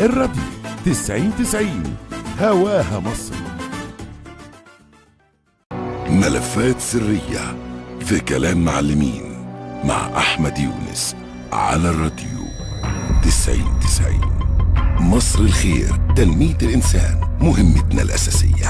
الراديو 90 90 هواها مصر ملفات سرية في كلام معلمين مع أحمد يونس على الراديو 90 90 مصر الخير تنمية الإنسان مهمتنا الأساسية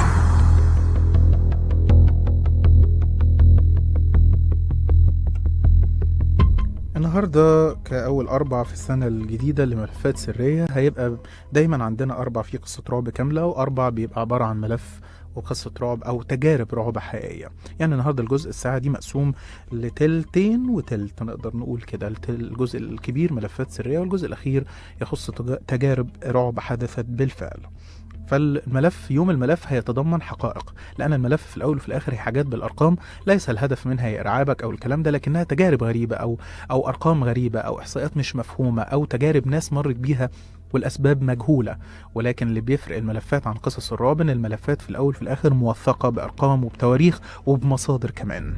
النهاردة كأول أربع في السنة الجديدة لملفات سرية هيبقى دايما عندنا أربع في قصة رعب كاملة وأربع بيبقى عبارة عن ملف وقصة رعب أو تجارب رعب حقيقية يعني النهاردة الجزء الساعة دي مقسوم لتلتين وتلت نقدر نقول كده الت- الجزء الكبير ملفات سرية والجزء الأخير يخص تج- تجارب رعب حدثت بالفعل فالملف يوم الملف هيتضمن حقائق لأن الملف في الأول وفي الآخر هي حاجات بالأرقام ليس الهدف منها هي إرعابك أو الكلام ده لكنها تجارب غريبة أو أو أرقام غريبة أو إحصائيات مش مفهومة أو تجارب ناس مرت بيها والأسباب مجهولة ولكن اللي بيفرق الملفات عن قصص الرعب إن الملفات في الأول في الآخر موثقة بأرقام وبتواريخ وبمصادر كمان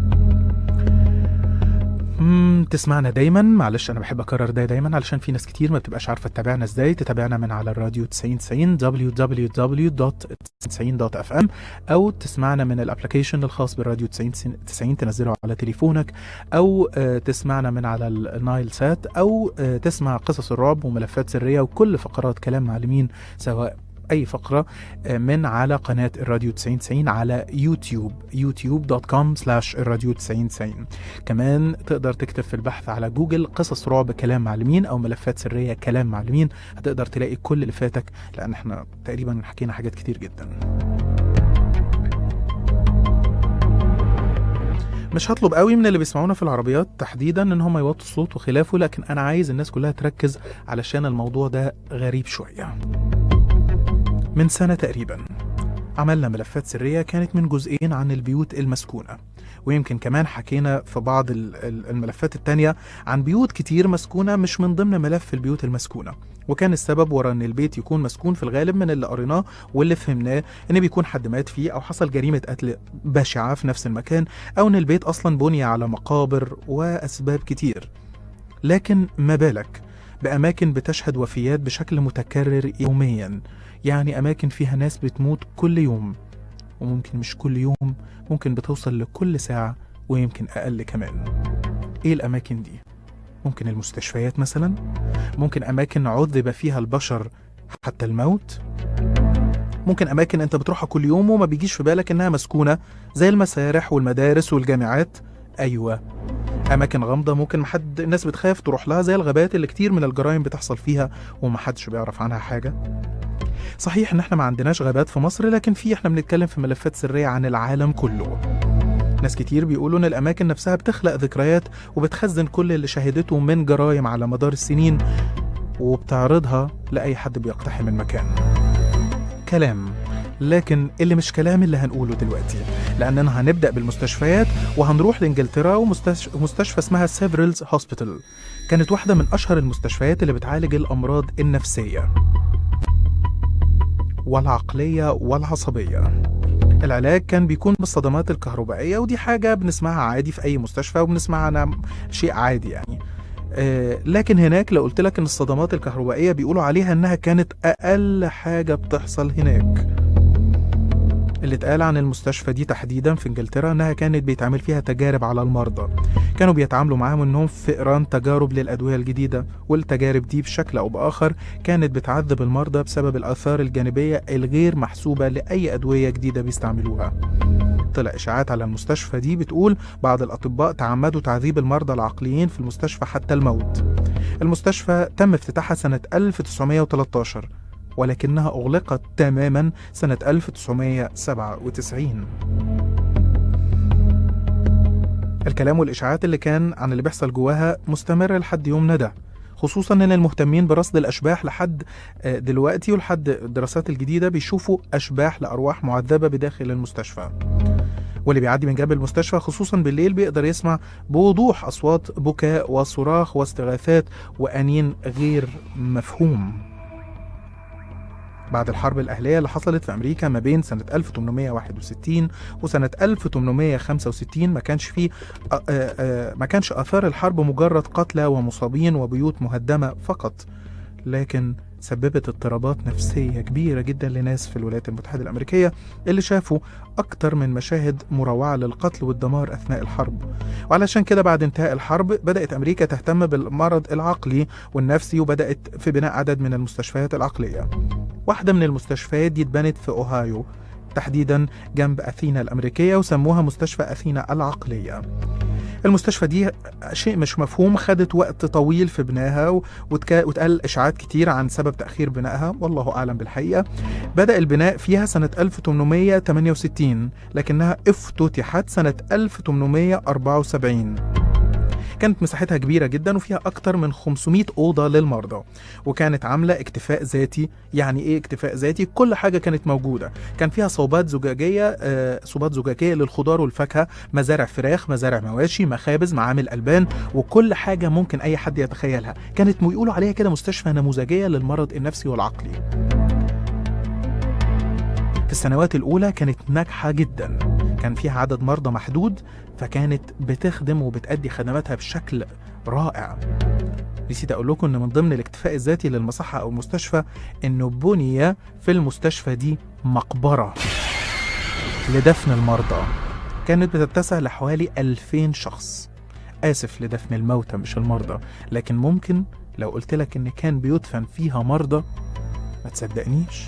مم، تسمعنا دايما معلش انا بحب اكرر ده دايما علشان في ناس كتير ما بتبقاش عارفه تتابعنا ازاي تتابعنا من على الراديو 9090 www.90.fm او تسمعنا من الابلكيشن الخاص بالراديو 90 تنزله على تليفونك او آه، تسمعنا من على النايل سات او آه، تسمع قصص الرعب وملفات سريه وكل فقرات كلام معلمين سواء اي فقره آه، من على قناه الراديو 9090 على يوتيوب youtube.com slash الراديو 9090 كمان تقدر تكتب في البحث على جوجل قصص رعب كلام معلمين او ملفات سريه كلام معلمين هتقدر تلاقي كل اللي فاتك لان احنا تقريبا حكينا حاجات كتير جدا مش هطلب قوي من اللي بيسمعونا في العربيات تحديدا ان هم يوطوا الصوت وخلافه لكن انا عايز الناس كلها تركز علشان الموضوع ده غريب شويه من سنه تقريبا عملنا ملفات سريه كانت من جزئين عن البيوت المسكونه ويمكن كمان حكينا في بعض ال- ال- الملفات التانية عن بيوت كتير مسكونة مش من ضمن ملف البيوت المسكونة وكان السبب ورا ان البيت يكون مسكون في الغالب من اللي قريناه واللي فهمناه ان بيكون حد مات فيه او حصل جريمة قتل بشعة في نفس المكان او ان البيت اصلا بني على مقابر واسباب كتير لكن ما بالك باماكن بتشهد وفيات بشكل متكرر يوميا يعني اماكن فيها ناس بتموت كل يوم وممكن مش كل يوم ممكن بتوصل لكل ساعة ويمكن أقل كمان إيه الأماكن دي؟ ممكن المستشفيات مثلا؟ ممكن أماكن عذب فيها البشر حتى الموت؟ ممكن أماكن أنت بتروحها كل يوم وما بيجيش في بالك إنها مسكونة زي المسارح والمدارس والجامعات؟ أيوة أماكن غامضة ممكن محد الناس بتخاف تروح لها زي الغابات اللي كتير من الجرائم بتحصل فيها ومحدش بيعرف عنها حاجة صحيح ان احنا ما عندناش غابات في مصر لكن في احنا بنتكلم في ملفات سرية عن العالم كله ناس كتير بيقولوا ان الاماكن نفسها بتخلق ذكريات وبتخزن كل اللي شهدته من جرائم على مدار السنين وبتعرضها لاي حد بيقتحم المكان كلام لكن اللي مش كلام اللي هنقوله دلوقتي لاننا هنبدا بالمستشفيات وهنروح لانجلترا ومستشفى ومستشفى اسمها سيفرلز هوسبيتال كانت واحده من اشهر المستشفيات اللي بتعالج الامراض النفسيه والعقلية والعصبية العلاج كان بيكون بالصدمات الكهربائية ودي حاجة بنسمعها عادي في أي مستشفى وبنسمعها عنها شيء عادي يعني آه، لكن هناك لو قلت لك ان الصدمات الكهربائية بيقولوا عليها انها كانت اقل حاجة بتحصل هناك اللي اتقال عن المستشفى دي تحديدا في انجلترا انها كانت بيتعمل فيها تجارب على المرضى كانوا بيتعاملوا معاهم انهم فئران تجارب للادويه الجديده والتجارب دي بشكل او باخر كانت بتعذب المرضى بسبب الاثار الجانبيه الغير محسوبه لاي ادويه جديده بيستعملوها طلع اشاعات على المستشفى دي بتقول بعض الاطباء تعمدوا تعذيب المرضى العقليين في المستشفى حتى الموت المستشفى تم افتتاحها سنه 1913 ولكنها أغلقت تماما سنة 1997 الكلام والإشاعات اللي كان عن اللي بيحصل جواها مستمرة لحد يومنا ده خصوصا ان المهتمين برصد الاشباح لحد آه، دلوقتي ولحد الدراسات الجديده بيشوفوا اشباح لارواح معذبه بداخل المستشفى واللي بيعدي من جنب المستشفى خصوصا بالليل بيقدر يسمع بوضوح اصوات بكاء وصراخ واستغاثات وانين غير مفهوم بعد الحرب الأهلية اللي حصلت في أمريكا ما بين سنة 1861 وسنة 1865 ما كانش فيه آه، آه، آه، ما كانش آثار الحرب مجرد قتلى ومصابين وبيوت مهدمة فقط لكن سببت اضطرابات نفسية كبيرة جدا لناس في الولايات المتحدة الأمريكية اللي شافوا أكتر من مشاهد مروعة للقتل والدمار أثناء الحرب وعلشان كده بعد انتهاء الحرب بدأت أمريكا تهتم بالمرض العقلي والنفسي وبدأت في بناء عدد من المستشفيات العقلية واحدة من المستشفيات دي اتبنت في أوهايو تحديدا جنب أثينا الأمريكية وسموها مستشفى أثينا العقلية المستشفى دي شيء مش مفهوم خدت وقت طويل في بنائها و- وتك- واتقال اشاعات كتير عن سبب تاخير بنائها والله اعلم بالحقيقه بدا البناء فيها سنه 1868 لكنها افتتحت سنه 1874 كانت مساحتها كبيرة جدا وفيها أكتر من 500 أوضة للمرضى وكانت عاملة اكتفاء ذاتي يعني إيه اكتفاء ذاتي؟ كل حاجة كانت موجودة كان فيها صوبات زجاجية آه، صوبات زجاجية للخضار والفاكهة مزارع فراخ مزارع مواشي مخابز معامل ألبان وكل حاجة ممكن أي حد يتخيلها كانت بيقولوا عليها كده مستشفى نموذجية للمرض النفسي والعقلي في السنوات الأولى كانت ناجحة جدا كان فيها عدد مرضى محدود فكانت بتخدم وبتأدي خدماتها بشكل رائع نسيت أقول لكم إن من ضمن الاكتفاء الذاتي للمصحة أو المستشفى إنه بني في المستشفى دي مقبرة لدفن المرضى كانت بتتسع لحوالي 2000 شخص آسف لدفن الموتى مش المرضى لكن ممكن لو قلت لك إن كان بيدفن فيها مرضى ما تصدقنيش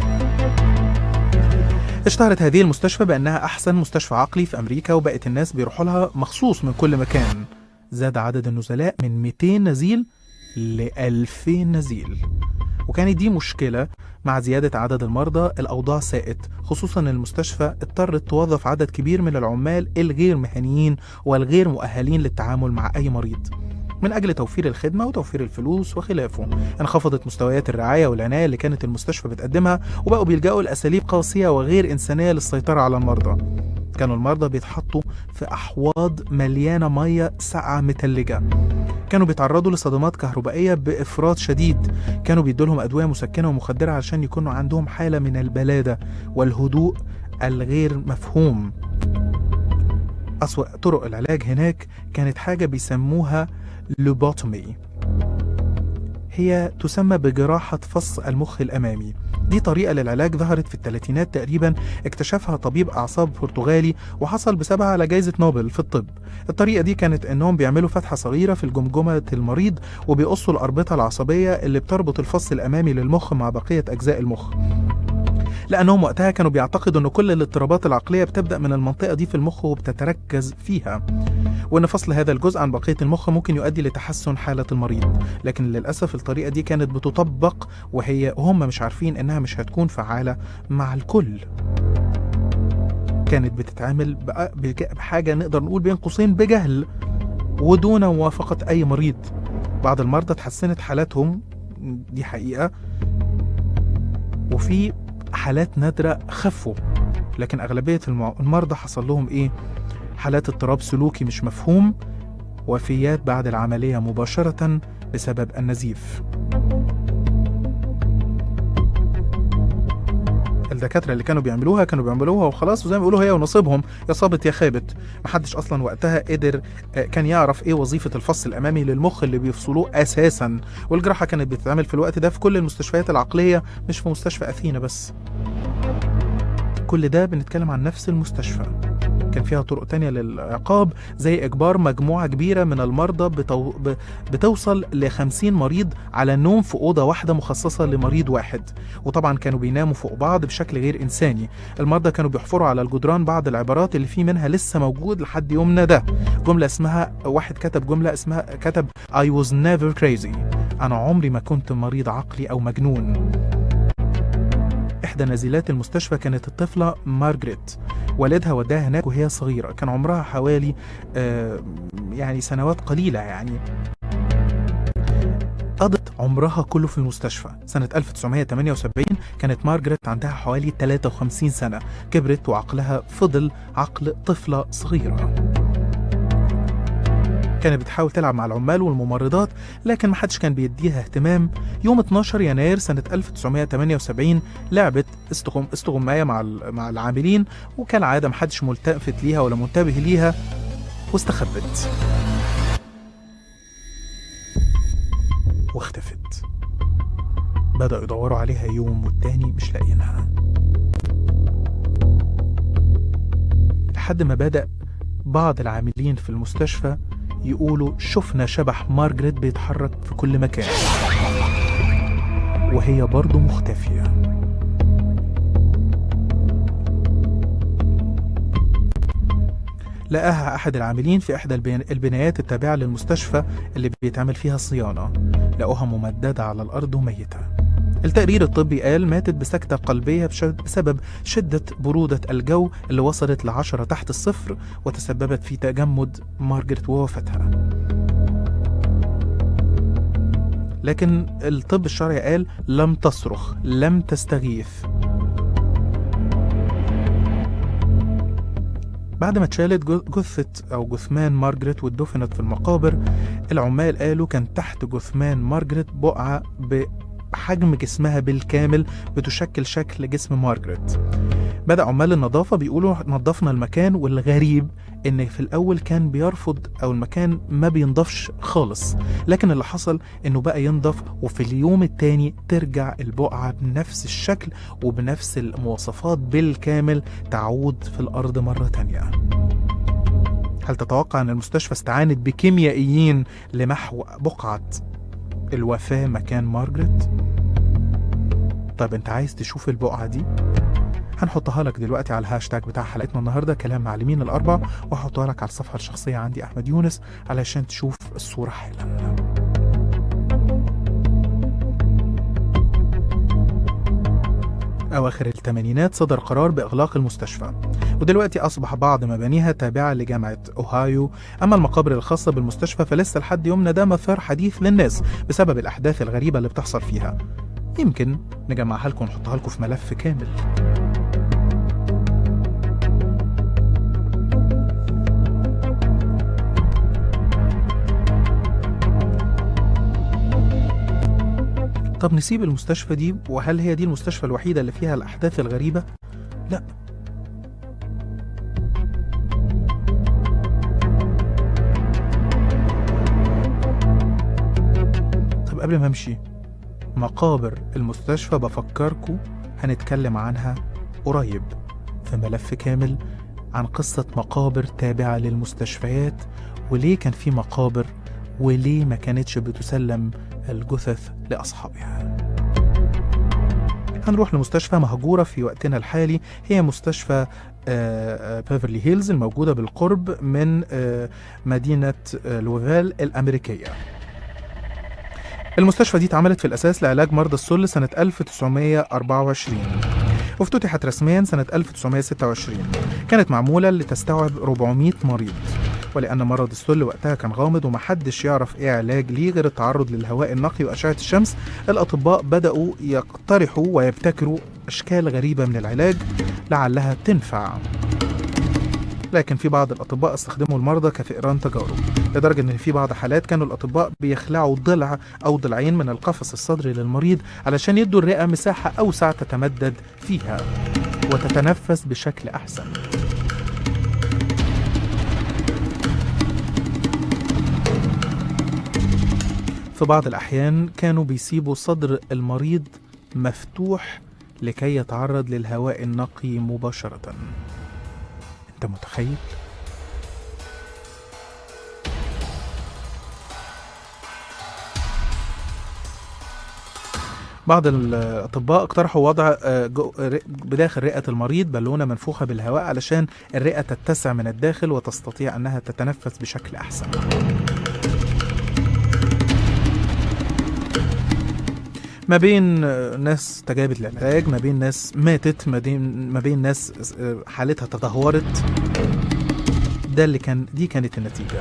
اشتهرت هذه المستشفى بأنها أحسن مستشفى عقلي في أمريكا وبقت الناس بيروحوا لها مخصوص من كل مكان زاد عدد النزلاء من 200 نزيل ل 2000 نزيل وكانت دي مشكلة مع زيادة عدد المرضى الأوضاع ساءت خصوصا المستشفى اضطرت توظف عدد كبير من العمال الغير مهنيين والغير مؤهلين للتعامل مع أي مريض من أجل توفير الخدمة وتوفير الفلوس وخلافه انخفضت مستويات الرعاية والعناية اللي كانت المستشفى بتقدمها وبقوا بيلجأوا لأساليب قاسية وغير إنسانية للسيطرة على المرضى كانوا المرضى بيتحطوا في أحواض مليانة مية ساقعة متلجة كانوا بيتعرضوا لصدمات كهربائية بإفراط شديد كانوا بيدولهم أدوية مسكنة ومخدرة علشان يكونوا عندهم حالة من البلادة والهدوء الغير مفهوم أسوأ طرق العلاج هناك كانت حاجة بيسموها لوبوتومي هي تسمى بجراحة فص المخ الأمامي دي طريقة للعلاج ظهرت في الثلاثينات تقريبا اكتشفها طبيب أعصاب برتغالي وحصل بسببها على جائزة نوبل في الطب الطريقة دي كانت إنهم بيعملوا فتحة صغيرة في الجمجمة المريض وبيقصوا الأربطة العصبية اللي بتربط الفص الأمامي للمخ مع بقية أجزاء المخ لأنهم وقتها كانوا بيعتقدوا إن كل الاضطرابات العقلية بتبدأ من المنطقة دي في المخ وبتتركز فيها وإن فصل هذا الجزء عن بقية المخ ممكن يؤدي لتحسن حالة المريض لكن للأسف الطريقة دي كانت بتطبق وهي وهم مش عارفين إنها مش هتكون فعالة مع الكل كانت بتتعامل بقى- بج- بحاجة نقدر نقول بين قوسين بجهل ودون موافقة أي مريض بعض المرضى اتحسنت حالاتهم دي حقيقة وفي حالات نادرة خفوا لكن أغلبية المع- المرضى حصل لهم إيه؟ حالات اضطراب سلوكي مش مفهوم وفيات بعد العملية مباشرة بسبب النزيف الدكاترة اللي كانوا بيعملوها كانوا بيعملوها وخلاص وزي ما بيقولوا هي ونصيبهم يا صابت يا خابت محدش أصلا وقتها قدر آه، كان يعرف إيه وظيفة الفص الأمامي للمخ اللي بيفصلوه أساسا والجراحة كانت بتتعمل في الوقت ده في كل المستشفيات العقلية مش في مستشفى أثينا بس كل ده بنتكلم عن نفس المستشفى كان فيها طرق تانية للعقاب زي إجبار مجموعة كبيرة من المرضى بتو... ب... بتوصل ل 50 مريض على النوم في أوضة واحدة مخصصة لمريض واحد وطبعا كانوا بيناموا فوق بعض بشكل غير إنساني المرضى كانوا بيحفروا على الجدران بعض العبارات اللي في منها لسه موجود لحد يومنا ده جملة اسمها واحد كتب جملة اسمها كتب I was never crazy أنا عمري ما كنت مريض عقلي أو مجنون إحدى نزيلات المستشفى كانت الطفلة مارجريت والدها وداها هناك وهي صغيرة كان عمرها حوالي آه يعني سنوات قليلة يعني قضت عمرها كله في المستشفى سنة 1978 كانت مارجريت عندها حوالي 53 سنة كبرت وعقلها فضل عقل طفلة صغيرة كانت بتحاول تلعب مع العمال والممرضات لكن محدش كان بيديها اهتمام يوم 12 يناير سنة 1978 لعبت استغم استغماية مع ال- مع العاملين وكالعادة محدش ملتفت ليها ولا منتبه ليها واستخبت واختفت بدأوا يدوروا عليها يوم والتاني مش لاقيينها لحد ما بدأ بعض العاملين في المستشفى يقولوا شفنا شبح مارجريت بيتحرك في كل مكان وهي برضه مختفية لقاها أحد العاملين في إحدى البين- البنايات التابعة للمستشفى اللي بيتعمل فيها صيانة لقوها ممددة على الأرض وميتة التقرير الطبي قال ماتت بسكتة قلبية بش- بسبب شدة برودة الجو اللي وصلت لعشرة تحت الصفر وتسببت في تجمد مارجريت ووفاتها لكن الطب الشرعي قال لم تصرخ لم تستغيث بعد ما اتشالت جو- جثة أو جثمان مارجريت واتدفنت في المقابر العمال قالوا كان تحت جثمان مارجريت بقعة بحجم جسمها بالكامل بتشكل شكل جسم مارجريت بدأ عمال النظافة بيقولوا نظفنا المكان والغريب إن في الأول كان بيرفض أو المكان ما بينضفش خالص لكن اللي حصل إنه بقى ينضف وفي اليوم التاني ترجع البقعة بنفس الشكل وبنفس المواصفات بالكامل تعود في الأرض مرة تانية هل تتوقع أن المستشفى استعانت بكيميائيين لمحو بقعة الوفاة مكان مارجريت؟ طب انت عايز تشوف البقعة دي؟ هنحطها لك دلوقتي على الهاشتاج بتاع حلقتنا النهارده كلام معلمين الاربع وهحطها لك على الصفحه الشخصيه عندي احمد يونس علشان تشوف الصوره حالا أواخر الثمانينات صدر قرار بإغلاق المستشفى ودلوقتي أصبح بعض مبانيها تابعة لجامعة أوهايو أما المقابر الخاصة بالمستشفى فلسه لحد يومنا ده مثار حديث للناس بسبب الأحداث الغريبة اللي بتحصل فيها يمكن نجمعها لكم ونحطها لكم في ملف كامل طب نسيب المستشفى دي وهل هي دي المستشفى الوحيدة اللي فيها الأحداث الغريبة؟ لا طب قبل ما امشي مقابر المستشفى بفكركم هنتكلم عنها قريب في ملف كامل عن قصة مقابر تابعة للمستشفيات وليه كان في مقابر وليه ما كانتش بتسلم الجثث لأصحابها هنروح لمستشفى مهجورة في وقتنا الحالي هي مستشفى آه، آه، بيفرلي هيلز الموجودة بالقرب من آه، مدينة آه، لوفيل الأمريكية المستشفى دي اتعملت في الأساس لعلاج مرضى السل سنة 1924 وافتتحت رسميا سنة 1926 كانت معمولة لتستوعب 400 مريض ولأن مرض السل وقتها كان غامض ومحدش يعرف إيه علاج ليه غير التعرض للهواء النقي وأشعة الشمس الأطباء بدأوا يقترحوا ويبتكروا أشكال غريبة من العلاج لعلها تنفع لكن في بعض الأطباء استخدموا المرضى كفئران تجارب لدرجة إن في بعض حالات كانوا الأطباء بيخلعوا ضلع أو ضلعين من القفص الصدري للمريض علشان يدوا الرئة مساحة أوسع تتمدد فيها وتتنفس بشكل أحسن في بعض الأحيان كانوا بيسيبوا صدر المريض مفتوح لكي يتعرض للهواء النقي مباشرة أنت متخيل؟ بعض الأطباء اقترحوا وضع آه، جو- ر- بداخل رئة المريض بالونة منفوخة بالهواء علشان الرئة تتسع من الداخل وتستطيع أنها تتنفس بشكل أحسن ما بين آه، ناس استجابت للعلاج ما بين ناس ماتت ما بين ما بين ناس آه، حالتها تدهورت ده اللي كان دي كانت النتيجة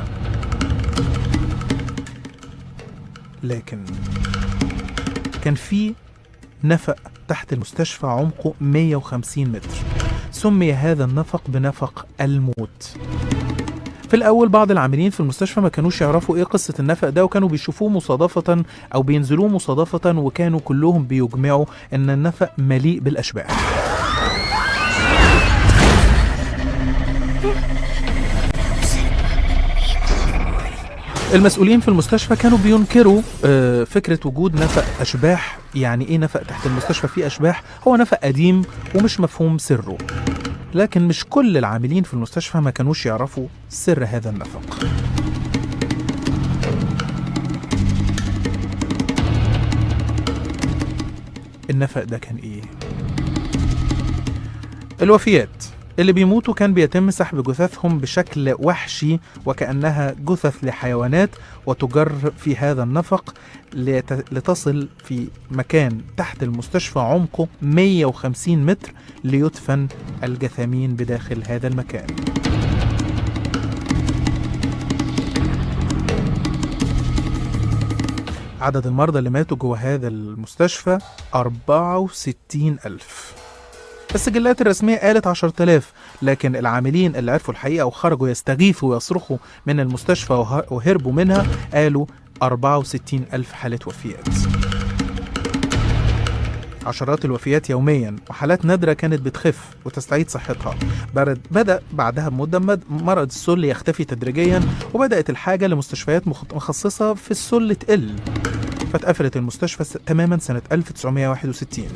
لكن كان في نفق تحت المستشفى عمقه 150 متر سمي هذا النفق بنفق الموت في الأول بعض العاملين في المستشفى ما كانوش يعرفوا إيه قصة النفق ده وكانوا بيشوفوه مصادفة أو بينزلوه مصادفة وكانوا كلهم بيجمعوا إن النفق مليء بالأشباح المسؤولين في المستشفى كانوا بينكروا آه، فكرة وجود نفق أشباح يعني إيه نفق تحت المستشفى فيه أشباح هو نفق قديم ومش مفهوم سره لكن مش كل العاملين في المستشفى ما كانوش يعرفوا سر هذا النفق النفق ده كان إيه؟ الوفيات اللي بيموتوا كان بيتم سحب جثثهم بشكل وحشي وكأنها جثث لحيوانات وتجر في هذا النفق لت- لتصل في مكان تحت المستشفى عمقه 150 متر ليدفن الجثامين بداخل هذا المكان عدد المرضى اللي ماتوا جوه هذا المستشفى 64 ألف السجلات الرسمية قالت 10000 لكن العاملين اللي عرفوا الحقيقة وخرجوا يستغيثوا ويصرخوا من المستشفى وه- وهربوا منها قالوا 64 ألف حالة وفيات عشرات الوفيات يوميا وحالات نادرة كانت بتخف وتستعيد صحتها برد بدأ بعدها بمدة مد- مرض السل يختفي تدريجيا وبدأت الحاجة لمستشفيات مخ- مخصصة في السل تقل فاتقفلت المستشفى س- تماما سنة 1961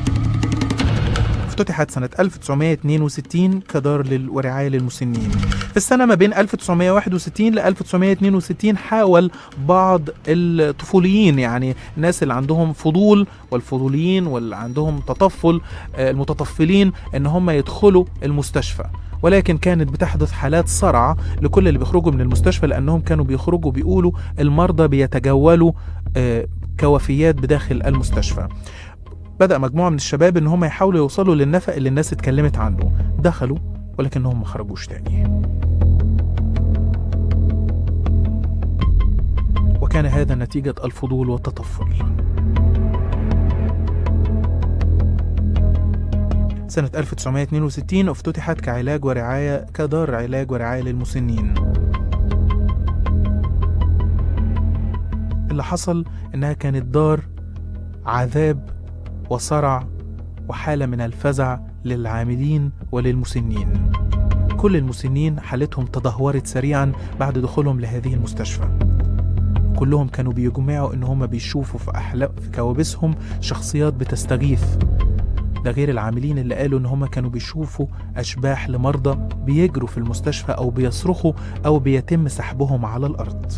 افتتحت سنة 1962 كدار لل- ورعاية للمسنين في السنة ما بين 1961 ل 1962 حاول بعض الطفوليين يعني الناس اللي عندهم فضول والفضوليين واللي عندهم تطفل آه، المتطفلين ان هم يدخلوا المستشفى ولكن كانت بتحدث حالات صرع لكل اللي بيخرجوا من المستشفى لانهم كانوا بيخرجوا بيقولوا المرضى بيتجولوا آه، كوفيات بداخل المستشفى بدأ مجموعة من الشباب إن هم يحاولوا يوصلوا للنفق اللي الناس اتكلمت عنه دخلوا ولكنهم ما خرجوش تاني وكان هذا نتيجة الفضول والتطفل سنة 1962 افتتحت كعلاج ورعاية كدار علاج ورعاية للمسنين اللي حصل إنها كانت دار عذاب وصرع وحالة من الفزع للعاملين وللمسنين كل المسنين حالتهم تدهورت سريعا بعد دخولهم لهذه المستشفى كلهم كانوا بيجمعوا ان هم بيشوفوا في احلام في كوابيسهم شخصيات بتستغيث ده غير العاملين اللي قالوا ان هم كانوا بيشوفوا اشباح لمرضى بيجروا في المستشفى او بيصرخوا او بيتم سحبهم على الارض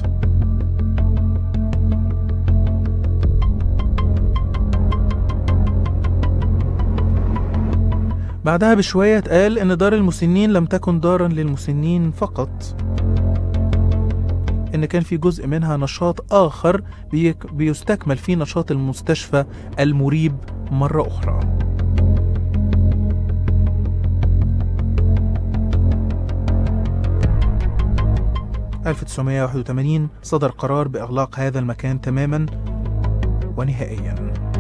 بعدها بشوية اتقال إن دار المسنين لم تكن دارا للمسنين فقط إن كان في جزء منها نشاط آخر بيك- بيستكمل فيه نشاط المستشفى المريب مرة أخرى 1981 صدر قرار بإغلاق هذا المكان تماما ونهائيا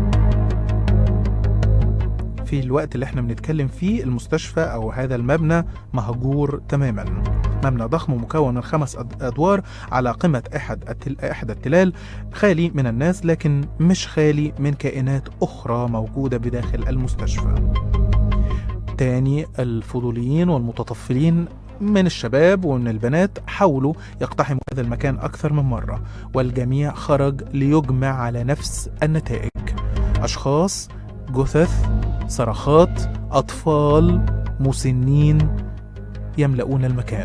في الوقت اللي احنا بنتكلم فيه المستشفى او هذا المبنى مهجور تماما مبنى ضخم مكون من خمس أد- ادوار على قمة احد التل... احدى التلال خالي من الناس لكن مش خالي من كائنات اخرى موجودة بداخل المستشفى تاني الفضوليين والمتطفلين من الشباب ومن البنات حاولوا يقتحموا هذا المكان أكثر من مرة والجميع خرج ليجمع على نفس النتائج أشخاص جثث صرخات أطفال مسنين يملؤون المكان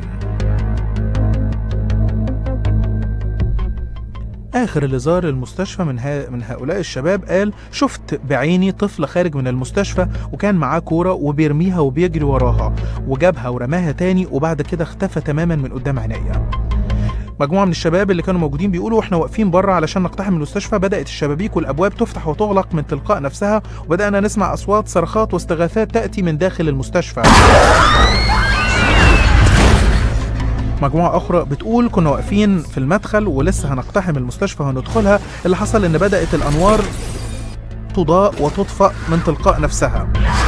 آخر اللي زار المستشفى من, ها من هؤلاء الشباب قال شفت بعيني طفل خارج من المستشفى وكان معاه كورة وبيرميها وبيجري وراها وجابها ورماها تاني وبعد كده اختفى تماما من قدام عينيا مجموعة من الشباب اللي كانوا موجودين بيقولوا احنا واقفين بره علشان نقتحم المستشفى بدأت الشبابيك والأبواب تفتح وتغلق من تلقاء نفسها وبدأنا نسمع أصوات صرخات واستغاثات تأتي من داخل المستشفى مجموعة أخرى بتقول كنا واقفين في المدخل ولسه هنقتحم المستشفى وندخلها اللي حصل إن بدأت الأنوار تضاء وتطفأ من تلقاء نفسها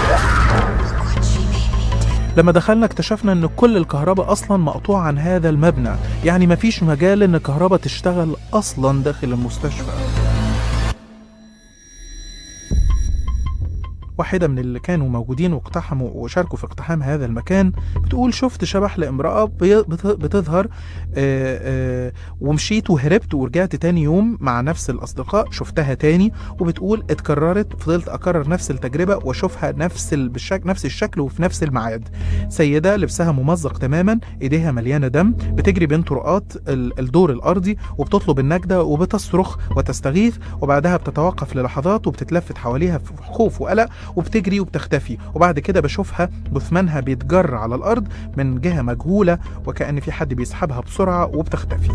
لما دخلنا اكتشفنا ان كل الكهرباء اصلا مقطوعة عن هذا المبنى يعني مفيش مجال ان الكهرباء تشتغل اصلا داخل المستشفى واحدة من اللي كانوا موجودين واقتحموا وشاركوا في اقتحام هذا المكان بتقول شفت شبح لامرأة بي- بت- بتظهر آه، آه، ومشيت وهربت ورجعت تاني يوم مع نفس الأصدقاء شفتها تاني وبتقول اتكررت فضلت أكرر نفس التجربة وأشوفها نفس ال... بالشك... نفس الشكل وفي نفس الميعاد سيدة لبسها ممزق تماما إيديها مليانة دم بتجري بين طرقات ال- الدور الأرضي وبتطلب النجدة وبتصرخ وتستغيث وبعدها بتتوقف للحظات وبتتلفت حواليها في خوف وقلق وبتجري وبتختفي وبعد كده بشوفها جثمانها بيتجر على الأرض من جهة مجهولة وكأن في حد بيسحبها بسرعة وبتختفي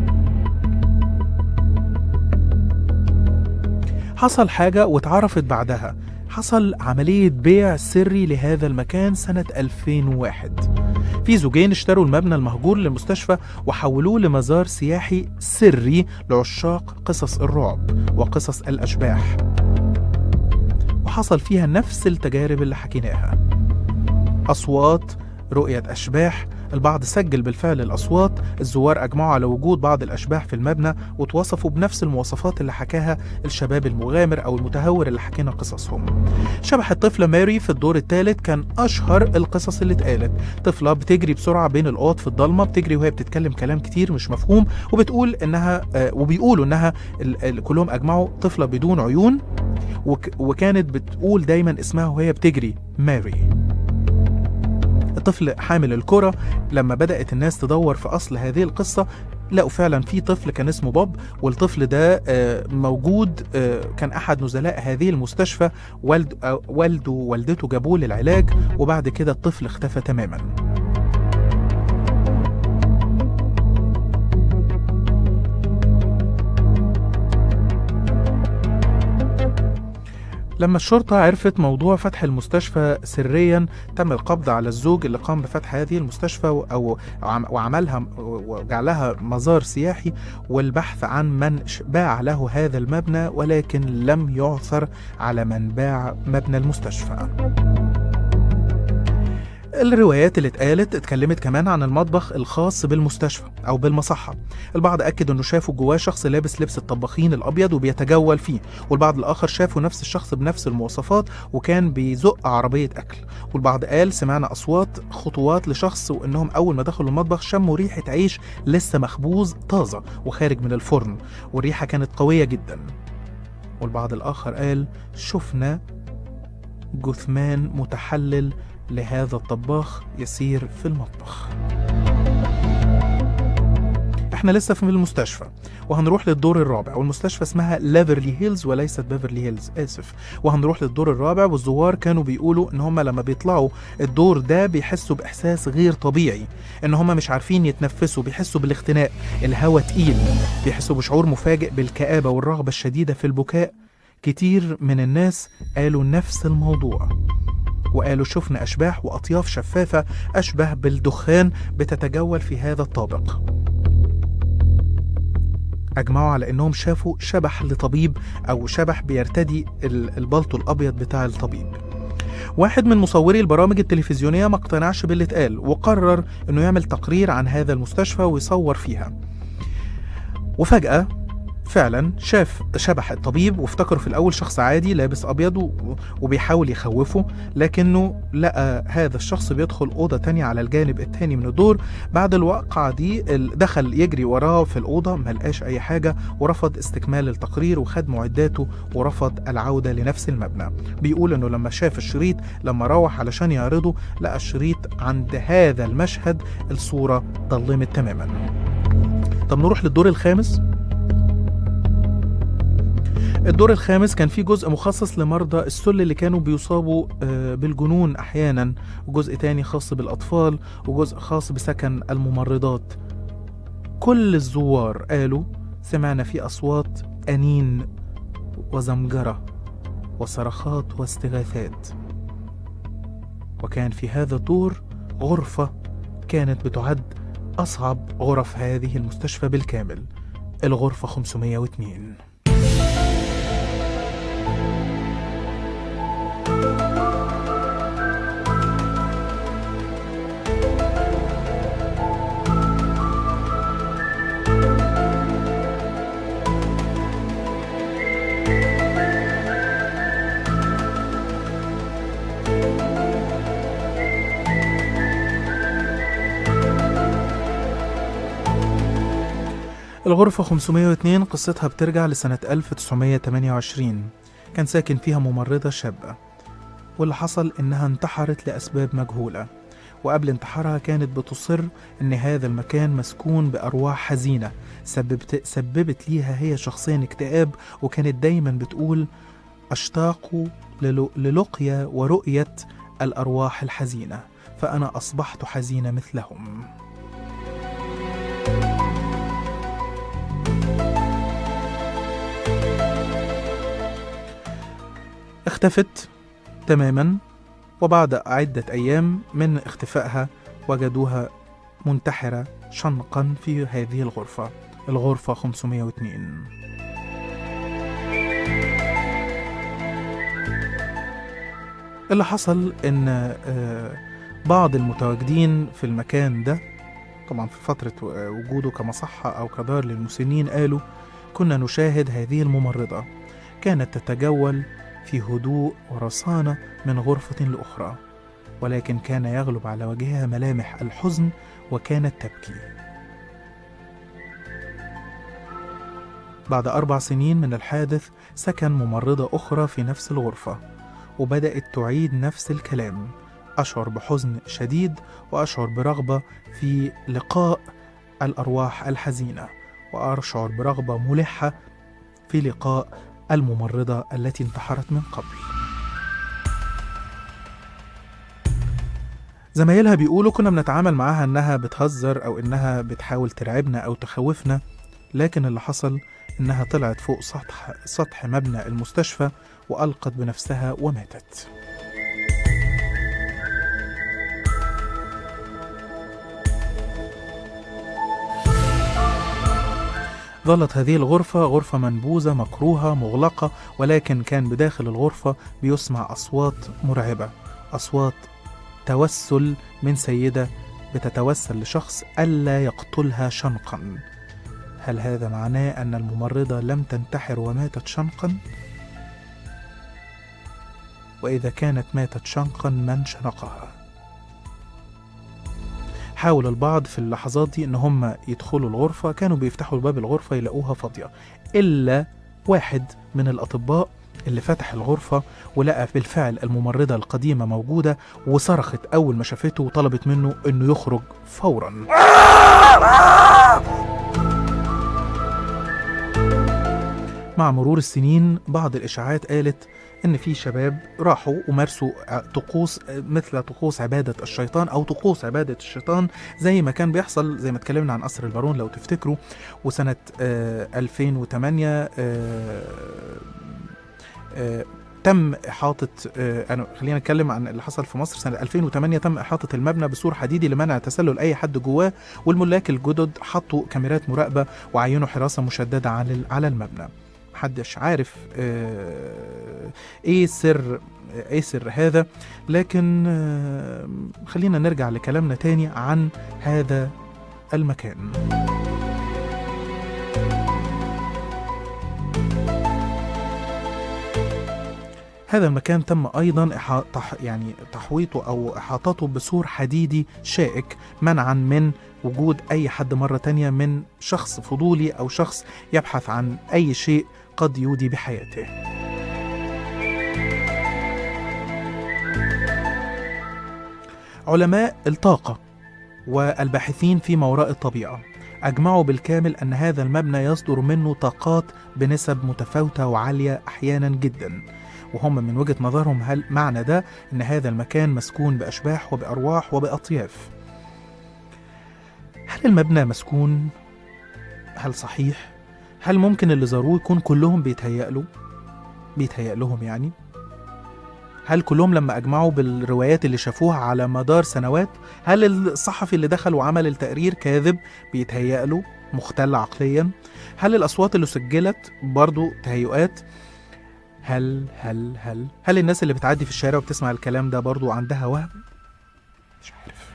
حصل حاجة واتعرفت بعدها حصل عملية بيع سري لهذا المكان سنة 2001 في زوجين اشتروا المبنى المهجور للمستشفى وحولوه لمزار سياحي سري لعشاق قصص الرعب وقصص الأشباح وحصل فيها نفس التجارب اللي حكيناها أصوات رؤية أشباح البعض سجل بالفعل الأصوات الزوار أجمعوا على وجود بعض الأشباح في المبنى وتوصفوا بنفس المواصفات اللي حكاها الشباب المغامر أو المتهور اللي حكينا قصصهم شبح الطفلة ماري في الدور الثالث كان أشهر القصص اللي اتقالت طفلة بتجري بسرعة بين الأوض في الضلمة بتجري وهي بتتكلم كلام كتير مش مفهوم وبتقول إنها آه، وبيقولوا إنها ال- ال- كلهم أجمعوا طفلة بدون عيون وك وكانت بتقول دايما اسمها وهي بتجري ماري الطفل حامل الكرة لما بدأت الناس تدور في أصل هذه القصة لقوا فعلا في طفل كان اسمه بوب والطفل ده آه، موجود آه، كان أحد نزلاء هذه المستشفى والد آه، والده ووالدته جابوه للعلاج وبعد كده الطفل اختفى تماما لما الشرطة عرفت موضوع فتح المستشفى سريا تم القبض على الزوج اللي قام بفتح هذه المستشفى و- أو وعم- وعملها وجعلها مزار سياحي والبحث عن من ش- باع له هذا المبنى ولكن لم يعثر على من باع مبنى المستشفى الروايات اللي اتقالت اتكلمت كمان عن المطبخ الخاص بالمستشفى او بالمصحه البعض اكد انه شافوا جواه شخص لابس لبس الطباخين الابيض وبيتجول فيه والبعض الاخر شافوا نفس الشخص بنفس المواصفات وكان بيزق عربيه اكل والبعض قال سمعنا اصوات خطوات لشخص وانهم اول ما دخلوا المطبخ شموا ريحه عيش لسه مخبوز طازه وخارج من الفرن والريحه كانت قويه جدا والبعض الاخر قال شفنا جثمان متحلل لهذا الطباخ يسير في المطبخ احنا لسه في المستشفى وهنروح للدور الرابع والمستشفى اسمها ليفرلي هيلز وليست بيفرلي هيلز اسف وهنروح للدور الرابع والزوار كانوا بيقولوا ان هم لما بيطلعوا الدور ده بيحسوا باحساس غير طبيعي ان هم مش عارفين يتنفسوا بيحسوا بالاختناق الهواء تقيل بيحسوا بشعور مفاجئ بالكآبة والرغبة الشديدة في البكاء كتير من الناس قالوا نفس الموضوع وقالوا شفنا أشباح وأطياف شفافة أشبه بالدخان بتتجول في هذا الطابق أجمعوا على أنهم شافوا شبح لطبيب أو شبح بيرتدي ال- البلطو الأبيض بتاع الطبيب واحد من مصوري البرامج التلفزيونية ما اقتنعش باللي اتقال وقرر أنه يعمل تقرير عن هذا المستشفى ويصور فيها وفجأة فعلا شاف شبح الطبيب وافتكره في الأول شخص عادي لابس أبيض و- وبيحاول يخوفه لكنه لقى هذا الشخص بيدخل أوضة تانية على الجانب التاني من الدور بعد الواقعة دي ال- دخل يجري وراه في الأوضة ملقاش أي حاجة ورفض استكمال التقرير وخد معداته ورفض العودة لنفس المبنى بيقول إنه لما شاف الشريط لما روح علشان يعرضه لقى الشريط عند هذا المشهد الصورة ضلمت تماما طب نروح للدور الخامس الدور الخامس كان فيه جزء مخصص لمرضى السل اللي كانوا بيصابوا آه، بالجنون أحيانا وجزء تاني خاص بالأطفال وجزء خاص بسكن الممرضات كل الزوار قالوا سمعنا فيه أصوات أنين وزمجرة وصرخات واستغاثات وكان في هذا الدور غرفة كانت بتعد أصعب غرف هذه المستشفى بالكامل الغرفة 502 الغرفة 502 قصتها بترجع لسنة 1928 كان ساكن فيها ممرضة شابة واللي حصل إنها انتحرت لأسباب مجهولة وقبل انتحارها كانت بتصر إن هذا المكان مسكون بأرواح حزينة سببت, سببت ليها هي شخصيا اكتئاب وكانت دايما بتقول أشتاق للو- للقيا ورؤية الأرواح الحزينة فأنا أصبحت حزينة مثلهم اختفت تماما وبعد عدة أيام من اختفائها وجدوها منتحرة شنقا في هذه الغرفة الغرفة 502 اللي حصل ان آه، بعض المتواجدين في المكان ده طبعا في فترة آه، وجوده كمصحة أو كدار للمسنين قالوا كنا نشاهد هذه الممرضة كانت تتجول في هدوء ورصانة من غرفة لأخرى ولكن كان يغلب على وجهها ملامح الحزن وكانت تبكي بعد أربع سنين من الحادث سكن ممرضة أخرى في نفس الغرفة وبدأت تعيد نفس الكلام أشعر بحزن شديد وأشعر برغبة في لقاء الأرواح الحزينة وأشعر برغبة ملحة في لقاء الممرضة التي انتحرت من قبل زمايلها بيقولوا كنا بنتعامل معاها انها بتهزر او انها بتحاول ترعبنا او تخوفنا لكن اللي حصل انها طلعت فوق سطح سطح مبنى المستشفى والقت بنفسها وماتت ظلت هذه الغرفة غرفة منبوذة مكروهة مغلقة ولكن كان بداخل الغرفة بيسمع أصوات مرعبة أصوات توسل من سيدة بتتوسل لشخص ألا يقتلها شنقا هل هذا معناه أن الممرضة لم تنتحر وماتت شنقا؟ وإذا كانت ماتت شنقا من شنقها؟ حاول البعض في اللحظات دي ان هم يدخلوا الغرفة كانوا بيفتحوا باب الغرفة يلاقوها فاضية الا واحد من الاطباء اللي فتح الغرفة ولقى بالفعل الممرضة القديمة موجودة وصرخت أول ما شافته وطلبت منه إنه يخرج فورا مع مرور السنين بعض الإشاعات قالت إن في شباب راحوا ومارسوا طقوس مثل طقوس عبادة الشيطان أو طقوس عبادة الشيطان زي ما كان بيحصل زي ما اتكلمنا عن قصر البارون لو تفتكروا وسنة آه 2008 آه آه تم إحاطة آه أنا خلينا نتكلم عن اللي حصل في مصر سنة 2008 تم إحاطة المبنى بسور حديدي لمنع تسلل أي حد جواه والملاك الجدد حطوا كاميرات مراقبة وعينوا حراسة مشددة على على المبنى محدش عارف آه ايه سر ايه سر هذا لكن آه خلينا نرجع لكلامنا تاني عن هذا المكان هذا المكان تم ايضا إحاطة يعني تحويطه او احاطته بسور حديدي شائك منعا من وجود اي حد مره تانية من شخص فضولي او شخص يبحث عن اي شيء قد يودي بحياته علماء الطاقة والباحثين في ما وراء الطبيعة أجمعوا بالكامل أن هذا المبنى يصدر منه طاقات بنسب متفاوتة وعالية أحيانا جدا وهم من وجهة نظرهم هل معنى ده أن هذا المكان مسكون بأشباح وبأرواح وبأطياف هل المبنى مسكون؟ هل صحيح؟ هل ممكن اللي زاروه يكون كلهم بيتهيأ له؟ بيتهيأ لهم يعني؟ هل كلهم لما أجمعوا بالروايات اللي شافوها على مدار سنوات هل الصحفي اللي دخل وعمل التقرير كاذب بيتهيأ له مختل عقليا هل الأصوات اللي سجلت برضو تهيؤات هل هل هل هل الناس اللي بتعدي في الشارع وبتسمع الكلام ده برضو عندها وهم مش عارف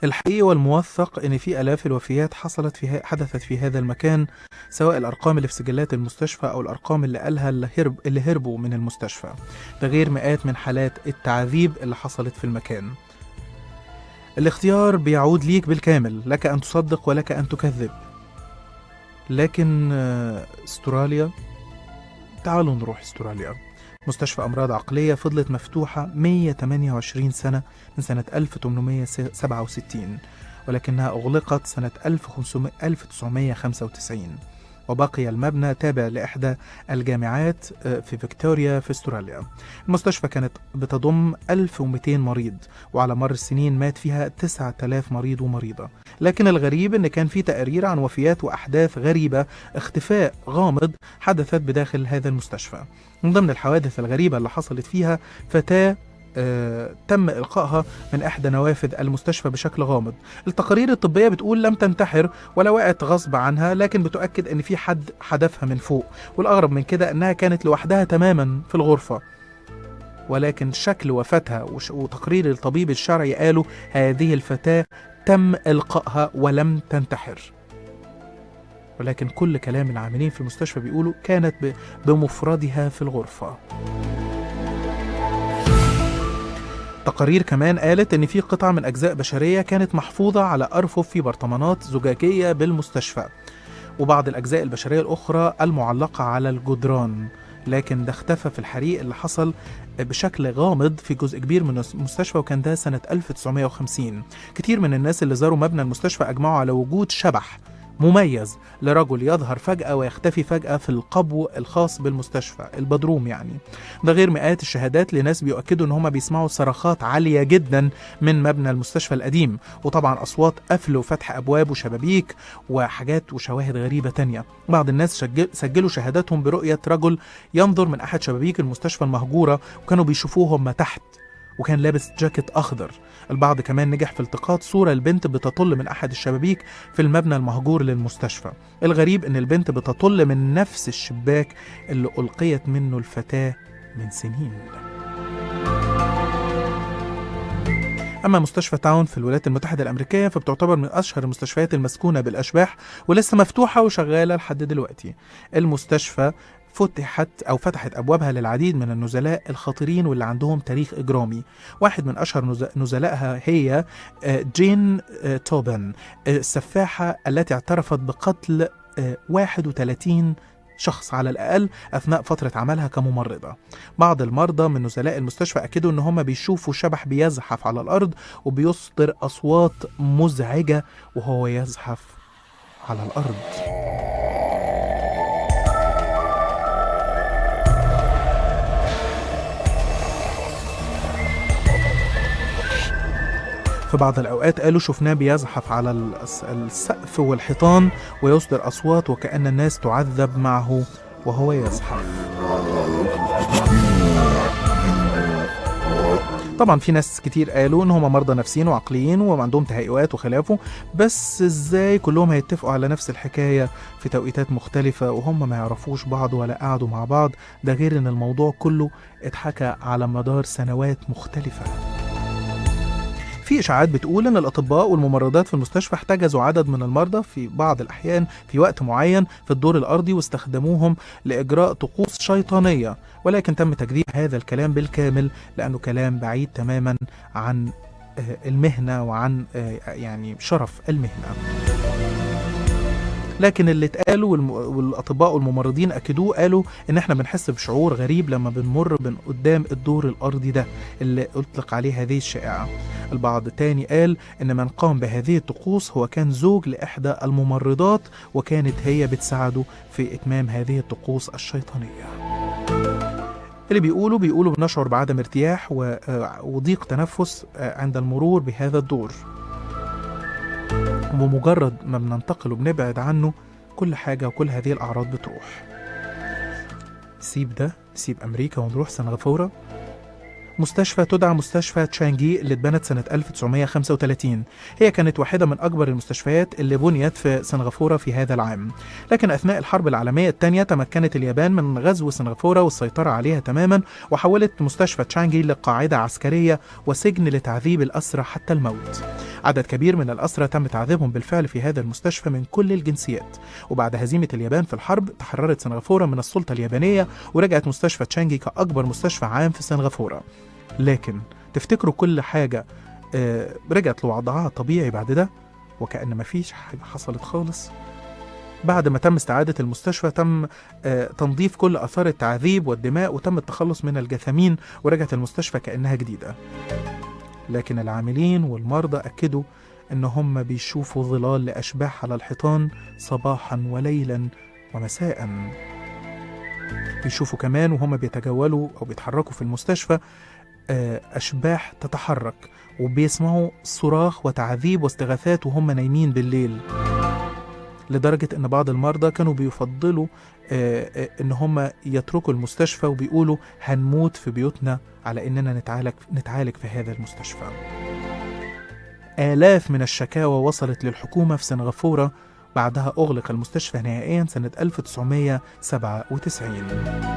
الحقيقي والموثق ان في الاف الوفيات حصلت في ه- حدثت في هذا المكان سواء الارقام اللي في سجلات المستشفى او الارقام اللي قالها اللي, هرب اللي هربوا من المستشفى ده غير مئات من حالات التعذيب اللي حصلت في المكان الاختيار بيعود ليك بالكامل لك ان تصدق ولك ان تكذب لكن آه، استراليا تعالوا نروح استراليا مستشفى أمراض عقلية فضلت مفتوحة 128 سنة من سنة 1867 ولكنها أغلقت سنة 1500 1995 وبقي المبنى تابع لإحدى الجامعات آه، في فيكتوريا في استراليا المستشفى كانت بتضم 1200 مريض وعلى مر السنين مات فيها 9000 مريض ومريضة لكن الغريب ان كان في تقارير عن وفيات واحداث غريبه اختفاء غامض حدثت بداخل هذا المستشفى من ضمن الحوادث الغريبه اللي حصلت فيها فتاه آه، تم إلقائها من إحدى نوافذ المستشفى بشكل غامض التقارير الطبية بتقول لم تنتحر ولا وقعت غصب عنها لكن بتؤكد أن في حد حدفها من فوق والأغرب من كده أنها كانت لوحدها تماما في الغرفة ولكن شكل وفاتها وش- وتقرير الطبيب الشرعي قالوا هذه الفتاة تم إلقائها ولم تنتحر ولكن كل كلام العاملين في المستشفى بيقولوا كانت ب- بمفردها في الغرفة تقارير كمان قالت ان في قطع من اجزاء بشريه كانت محفوظه على ارفف في برطمانات زجاجيه بالمستشفى وبعض الاجزاء البشريه الاخرى المعلقه على الجدران لكن ده اختفى في الحريق اللي حصل بشكل غامض في جزء كبير من المستشفى وكان ده سنة 1950 كتير من الناس اللي زاروا مبنى المستشفى أجمعوا على وجود شبح مميز لرجل يظهر فجأة ويختفي فجأة في القبو الخاص بالمستشفى البدروم يعني ده غير مئات الشهادات لناس بيؤكدوا ان هم بيسمعوا صرخات عالية جدا من مبنى المستشفى القديم وطبعا اصوات قفل وفتح ابواب وشبابيك وحاجات وشواهد غريبة تانية بعض الناس سجل سجلوا شهاداتهم برؤية رجل ينظر من احد شبابيك المستشفى المهجورة وكانوا بيشوفوه هم تحت وكان لابس جاكيت اخضر البعض كمان نجح في التقاط صورة البنت بتطل من أحد الشبابيك في المبنى المهجور للمستشفى الغريب إن البنت بتطل من نفس الشباك اللي ألقيت منه الفتاة من سنين أما مستشفى تاون في الولايات المتحدة الأمريكية فبتعتبر من أشهر المستشفيات المسكونة بالأشباح ولسه مفتوحة وشغالة لحد دلوقتي المستشفى فتحت أو فتحت أبوابها للعديد من النزلاء الخطيرين واللي عندهم تاريخ إجرامي واحد من أشهر نز- نزلائها هي آه، جين آه، توبن آه، السفاحة التي اعترفت بقتل آه، 31 شخص على الأقل أثناء فترة عملها كممرضة بعض المرضى من نزلاء المستشفى أكدوا إن هم بيشوفوا شبح بيزحف على الأرض وبيصدر أصوات مزعجة وهو يزحف على الأرض في بعض الأوقات قالوا شفناه بيزحف على الس- السقف والحيطان ويصدر أصوات وكأن الناس تعذب معه وهو يزحف طبعا في ناس كتير قالوا ان هم مرضى نفسيين وعقليين وعندهم تهيؤات وخلافه بس ازاي كلهم هيتفقوا على نفس الحكايه في توقيتات مختلفه وهم ما يعرفوش بعض ولا قعدوا مع بعض ده غير ان الموضوع كله اتحكى على مدار سنوات مختلفه في اشاعات بتقول ان الاطباء والممرضات في المستشفى احتجزوا عدد من المرضى في بعض الاحيان في وقت معين في الدور الارضي واستخدموهم لاجراء طقوس شيطانيه ولكن تم تكذيب هذا الكلام بالكامل لانه كلام بعيد تماما عن آه، المهنه وعن آه، يعني شرف المهنه لكن اللي اتقالوا والم- والاطباء والممرضين اكدوه قالوا ان احنا بنحس بشعور غريب لما بنمر من قدام الدور الارضي ده اللي اطلق عليه هذه الشائعه البعض تاني قال ان من قام بهذه الطقوس هو كان زوج لاحدى الممرضات وكانت هي بتساعده في اتمام هذه الطقوس الشيطانيه اللي بيقولوا بيقولوا بنشعر بعدم ارتياح و- آه، وضيق تنفس آه، عند المرور بهذا الدور وبمجرد ما بننتقل وبنبعد عنه كل حاجة وكل هذه الأعراض بتروح سيب ده سيب أمريكا ونروح سنغافورة مستشفى تدعى مستشفى تشانجي اللي اتبنت سنة 1935 هي كانت واحدة من أكبر المستشفيات اللي بنيت في سنغافورة في هذا العام لكن أثناء الحرب العالمية الثانية تمكنت اليابان من غزو سنغافورة والسيطرة عليها تماما وحولت مستشفى تشانجي لقاعدة عسكرية وسجن لتعذيب الأسرى حتى الموت عدد كبير من الأسرى تم تعذيبهم بالفعل في هذا المستشفى من كل الجنسيات وبعد هزيمة اليابان في الحرب تحررت سنغافورة من السلطة اليابانية ورجعت مستشفى تشانجي كأكبر مستشفى عام في سنغافورة لكن تفتكروا كل حاجة آه، رجعت لوضعها الطبيعي بعد ده وكأن مفيش حاجة حصلت خالص بعد ما تم استعادة المستشفى تم آه، تنظيف كل آثار التعذيب والدماء وتم التخلص من الجثامين ورجعت المستشفى كأنها جديدة لكن العاملين والمرضى أكدوا إن هم بيشوفوا ظلال لأشباح على الحيطان صباحا وليلا ومساء بيشوفوا كمان وهم بيتجولوا أو بيتحركوا في المستشفى آه، أشباح تتحرك وبيسمعوا صراخ وتعذيب واستغاثات وهم نايمين بالليل لدرجة إن بعض المرضى كانوا بيفضلوا آه، آه، إن هم يتركوا المستشفى وبيقولوا هنموت في بيوتنا على إننا نتعالج نتعالج في هذا المستشفى. آلاف من الشكاوى وصلت للحكومة في سنغافورة بعدها أغلق المستشفى نهائيا سنة 1997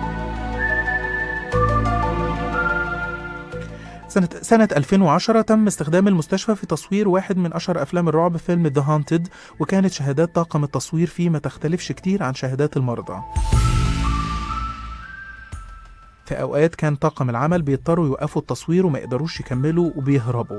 سنة سنة 2010 تم استخدام المستشفى في تصوير واحد من أشهر أفلام الرعب فيلم ذا هانتد وكانت شهادات طاقم التصوير فيه ما تختلفش كتير عن شهادات المرضى في أوقات كان طاقم العمل بيضطروا يوقفوا التصوير وما يقدروش يكملوا وبيهربوا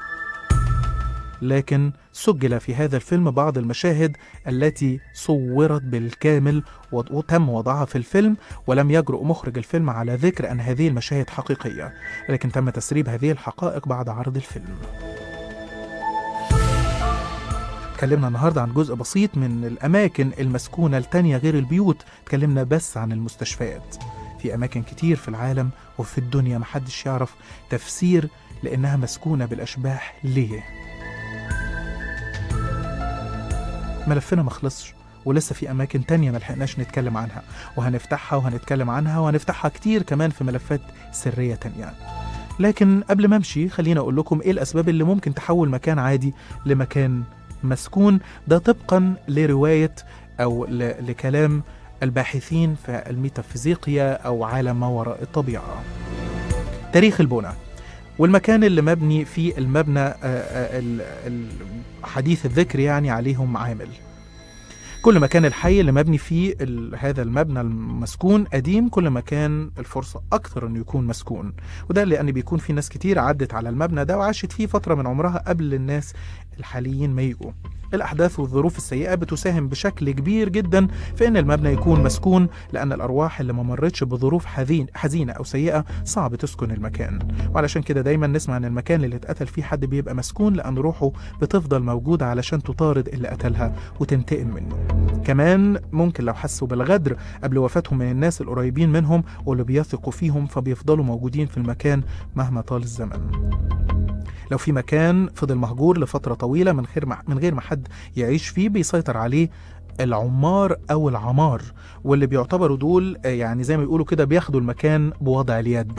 لكن سجل في هذا الفيلم بعض المشاهد التي صورت بالكامل وت- وتم وضعها في الفيلم ولم يجرؤ مخرج الفيلم على ذكر أن هذه المشاهد حقيقية لكن تم تسريب هذه الحقائق بعد عرض الفيلم اتكلمنا النهاردة عن جزء بسيط من الأماكن المسكونة التانية غير البيوت اتكلمنا بس عن المستشفيات في أماكن كتير في العالم وفي الدنيا محدش يعرف تفسير لأنها مسكونة بالأشباح ليه ملفنا مخلصش ولسه في أماكن تانية ملحقناش نتكلم عنها وهنفتحها وهنتكلم عنها وهنفتحها كتير كمان في ملفات سرية تانية لكن قبل ما امشي خليني اقول لكم ايه الاسباب اللي ممكن تحول مكان عادي لمكان مسكون ده طبقا لرواية او ل- لكلام الباحثين في الميتافيزيقيا او عالم ما وراء الطبيعة تاريخ البنى والمكان اللي مبني فيه المبنى آه، آه، ال- ال- حديث الذكر يعني عليهم عامل كل ما كان الحي اللي مبني فيه ال- هذا المبنى المسكون قديم كل ما كان الفرصة أكثر إنه يكون مسكون وده لأن بيكون في ناس كتير عدت على المبنى ده وعاشت فيه فترة من عمرها قبل الناس الحاليين ما يجوا الأحداث والظروف السيئة بتساهم بشكل كبير جدا في إن المبنى يكون مسكون لأن الأرواح اللي ما مرتش بظروف حزين حزينة أو سيئة صعب تسكن المكان وعلشان كده دايما نسمع إن المكان اللي اتقتل فيه حد بيبقى مسكون لأن روحه بتفضل موجودة علشان تطارد اللي قتلها وتنتقم منه كمان ممكن لو حسوا بالغدر قبل وفاتهم من الناس القريبين منهم واللي بيثقوا فيهم فبيفضلوا موجودين في المكان مهما طال الزمن لو في مكان فضل مهجور لفترة طويلة من غير ما من غير ما حد يعيش فيه بيسيطر عليه العمار او العمار واللي بيعتبروا دول آه، يعني زي ما بيقولوا كده بياخدوا المكان بوضع اليد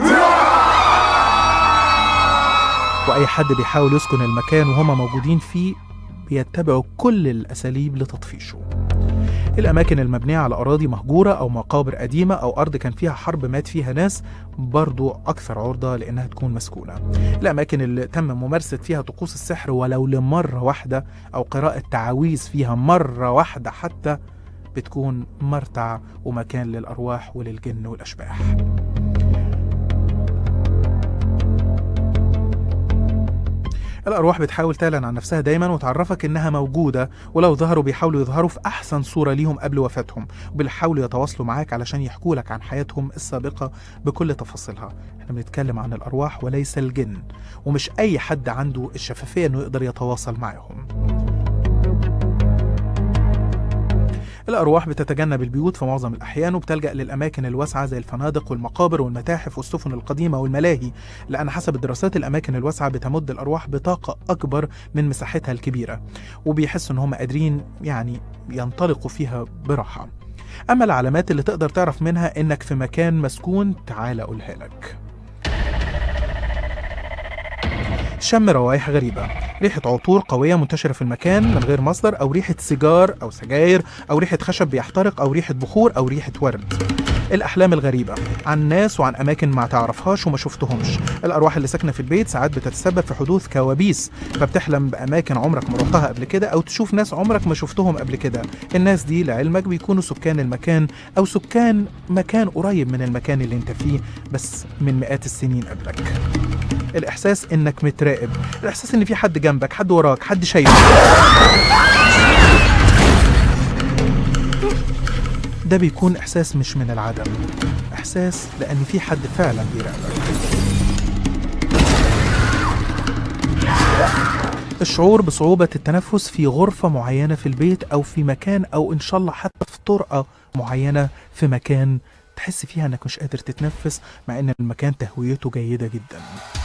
واي حد بيحاول يسكن المكان وهما موجودين فيه بيتبعوا كل الاساليب لتطفيشه الأماكن المبنية على أراضي مهجورة أو مقابر قديمة أو أرض كان فيها حرب مات فيها ناس برضو أكثر عرضة لأنها تكون مسكونة الأماكن اللي تم ممارسة فيها طقوس السحر ولو لمرة واحدة أو قراءة تعاويذ فيها مرة واحدة حتى بتكون مرتع ومكان للأرواح وللجن والأشباح الأرواح بتحاول تعلن عن نفسها دايما وتعرفك إنها موجودة ولو ظهروا بيحاولوا يظهروا في أحسن صورة ليهم قبل وفاتهم وبيحاولوا يتواصلوا معاك علشان يحكوا لك عن حياتهم السابقة بكل تفاصيلها احنا بنتكلم عن الأرواح وليس الجن ومش أي حد عنده الشفافية إنه يقدر يتواصل معهم الأرواح بتتجنب البيوت في معظم الأحيان وبتلجأ للأماكن الواسعة زي الفنادق والمقابر والمتاحف والسفن القديمة والملاهي لأن حسب الدراسات الأماكن الواسعة بتمد الأرواح بطاقة أكبر من مساحتها الكبيرة وبيحسوا إن هم قادرين يعني ينطلقوا فيها براحة أما العلامات اللي تقدر تعرف منها إنك في مكان مسكون تعال أقولها لك تشم روايح غريبة ريحة عطور قوية منتشرة في المكان من غير مصدر أو ريحة سيجار أو سجاير أو ريحة خشب بيحترق أو ريحة بخور أو ريحة ورد الأحلام الغريبة عن ناس وعن أماكن ما تعرفهاش وما شفتهمش الأرواح اللي ساكنة في البيت ساعات بتتسبب في حدوث كوابيس فبتحلم بأماكن عمرك ما رحتها قبل كده أو تشوف ناس عمرك ما شفتهم قبل كده الناس دي لعلمك بيكونوا سكان المكان أو سكان مكان قريب من المكان اللي انت فيه بس من مئات السنين قبلك الإحساس إنك متراقب الإحساس إن في حد جنبك حد وراك حد شايفك ده بيكون إحساس مش من العدم إحساس لأن في حد فعلا بيراقبك الشعور بصعوبة التنفس في غرفة معينة في البيت أو في مكان أو إن شاء الله حتى في طرقة معينة في مكان تحس فيها إنك مش قادر تتنفس مع إن المكان تهويته جيدة جدا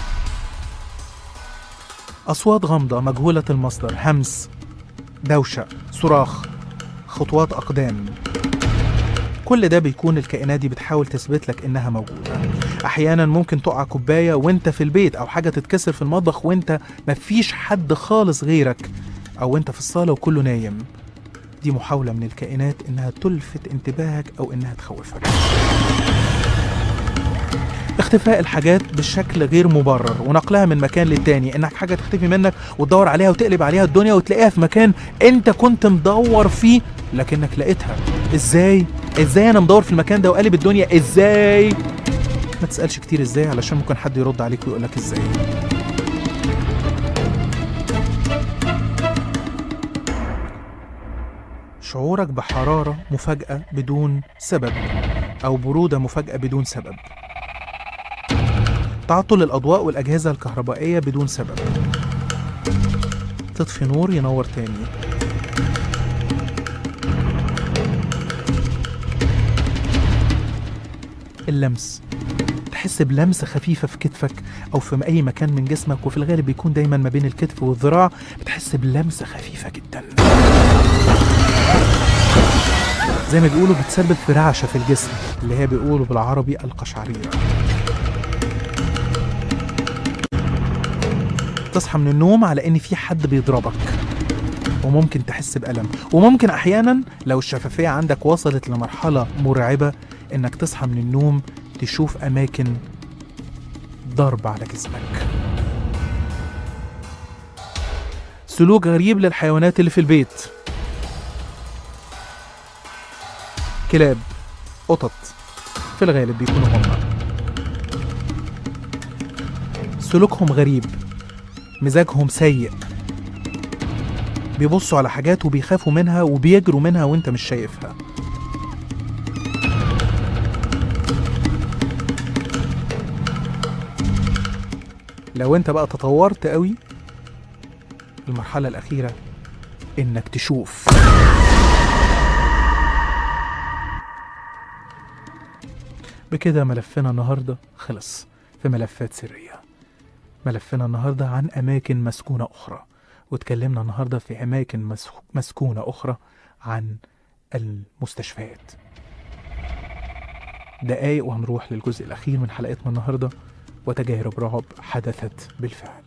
أصوات غامضة مجهولة المصدر همس دوشة صراخ خطوات أقدام كل ده بيكون الكائنات دي بتحاول تثبت لك انها موجوده احيانا ممكن تقع كوبايه وانت في البيت او حاجه تتكسر في المطبخ وانت مفيش حد خالص غيرك او انت في الصاله وكله نايم دي محاوله من الكائنات انها تلفت انتباهك او انها تخوفك اختفاء الحاجات بشكل غير مبرر ونقلها من مكان للتاني انك حاجه تختفي منك وتدور عليها وتقلب عليها الدنيا وتلاقيها في مكان انت كنت مدور فيه لكنك لقيتها ازاي ازاي انا مدور في المكان ده وقالب الدنيا ازاي ما تسالش كتير ازاي علشان ممكن حد يرد عليك ويقول لك ازاي شعورك بحراره مفاجاه بدون سبب او بروده مفاجاه بدون سبب تعطل الأضواء والأجهزة الكهربائية بدون سبب تطفي نور ينور تاني اللمس تحس بلمسة خفيفة في كتفك أو في أي مكان من جسمك وفي الغالب بيكون دايما ما بين الكتف والذراع بتحس بلمسة خفيفة جدا زي ما بيقولوا بتسبب في رعشة في الجسم اللي هي بيقولوا بالعربي القشعريرة تصحى من النوم على ان في حد بيضربك وممكن تحس بألم وممكن احيانا لو الشفافية عندك وصلت لمرحلة مرعبة انك تصحى من النوم تشوف اماكن ضرب على جسمك سلوك غريب للحيوانات اللي في البيت كلاب قطط في الغالب بيكونوا هم سلوكهم غريب مزاجهم سيء بيبصوا على حاجات وبيخافوا منها وبيجروا منها وانت مش شايفها لو انت بقى تطورت قوي المرحلة الأخيرة إنك تشوف بكده ملفنا النهاردة خلص في ملفات سرية ملفنا النهاردة عن أماكن مسكونة أخرى واتكلمنا النهاردة في أماكن مس- مسكونة أخرى عن المستشفيات دقايق وهنروح للجزء الأخير من حلقتنا النهاردة وتجارب رعب حدثت بالفعل